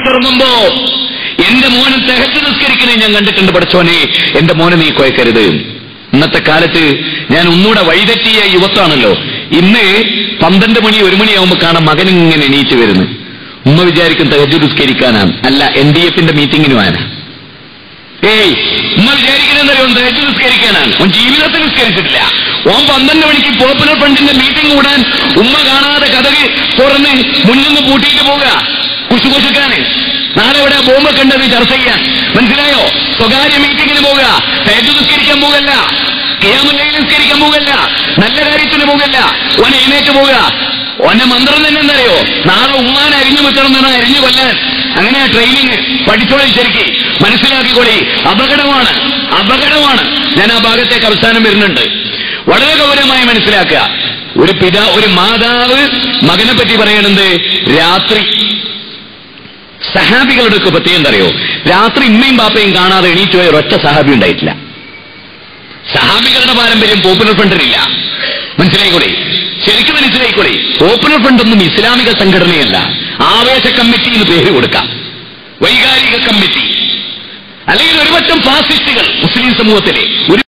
കിടന്നുറങ്ങുമ്പോ എന്റെ മോനെ തെഹത്ത് നിസ്കരിക്കുന്നത് ഞാൻ കണ്ടിട്ടുണ്ട് പഠിച്ചോനെ എന്റെ മോനെ നീ കുഴക്കരുത് ഇന്നത്തെ കാലത്ത് ഞാൻ ഒന്നുകൂടെ വഴിതെറ്റിയ യുവത്താണല്ലോ ഇന്ന് പന്ത്രണ്ട് മണി ഒരു മണിയാവുമ്പോ കാണാം മകൻ ഇങ്ങനെ എണീറ്റ് വരുന്നു ഉമ്മ വിചാരിക്കും തെഹജ് നിസ്കരിക്കാനാണ് അല്ല എൻ ഡി എഫിന്റെ മീറ്റിംഗിനുമാണ് ഏയ് ഉമ്മ വിചാരിക്കുന്നറിയോ തെഹജ് നിസ്കരിക്കാനാണ് ഓൻ ജീവിതത്തിൽ നിസ്കരിച്ചിട്ടില്ല ഓൻ പന്ത്രണ്ട് മണിക്ക് പോപ്പുലർ ഫണ്ടിന്റെ മീറ്റിംഗ് കൂടാൻ ഉമ്മ കാണാതെ കഥക് തുറന്ന് മുന്നിന്ന് പൂട്ടിയിട്ട് പോവുക കുശുകുശുക്കാന് നാളെ ഇവിടെ ബോംബ് കണ്ടത് ചർച്ച ചെയ്യാൻ മനസ്സിലായോ സ്വകാര്യ മീറ്റിംഗിന് പോവുക തെഹജ് നിസ്കരിക്കാൻ പോകല്ല കിയാമുല്ലയിൽ നിസ്കരിക്കാൻ പോകല്ല നല്ല കാര്യത്തിന് പോകല്ല ഓൻ എഴുന്നേറ്റ് പോവുക ഓന്റെ മന്ത്രം തന്നെ എന്തറിയോ നാളെ ഉമ്മാൻ അരിഞ്ഞു വിട്ടണം എന്നാണ് അരിഞ്ഞു കൊല്ലാൻ അങ്ങനെയാ ട്രെയിനിങ് പഠിച്ചോളി ശരിക്ക് മനസ്സിലാക്കിക്കോളി അപകടമാണ് അപകടമാണ് ഞാൻ ആ ഭാഗത്തേക്ക് അവസാനം വരുന്നുണ്ട് വളരെ ഗൗരവമായി മനസ്സിലാക്കുക ഒരു പിതാ ഒരു മാതാവ് മകനെ പറ്റി പറയണത് രാത്രി സഹാബികളുടെ ഒക്കെ പ്രത്യേകം എന്തറിയോ രാത്രി ഇമ്മയും ബാപ്പയും കാണാതെ എണീറ്റ് പോയ ഒരൊറ്റ സഹാബി ഉണ്ടായിട്ടില്ല സഹാബികളുടെ പാരമ്പര്യം പോപ്പുലർ ഫ്രണ്ടിനില്ല മനസ്സിലായിക്കോളെ ശരിക്കും മനസ്സിലായിക്കോളെ പോപ്പുലർ ഫ്രണ്ട് ഒന്നും ഇസ്ലാമിക സംഘടനയല്ല ആവേശ കമ്മിറ്റി എന്ന് പേര് കൊടുക്കാം വൈകാരിക കമ്മിറ്റി അല്ലെങ്കിൽ ഒരുപറ്റം ഫാസിസ്റ്റുകൾ മുസ്ലിം സമൂഹത്തിലെ ഒരു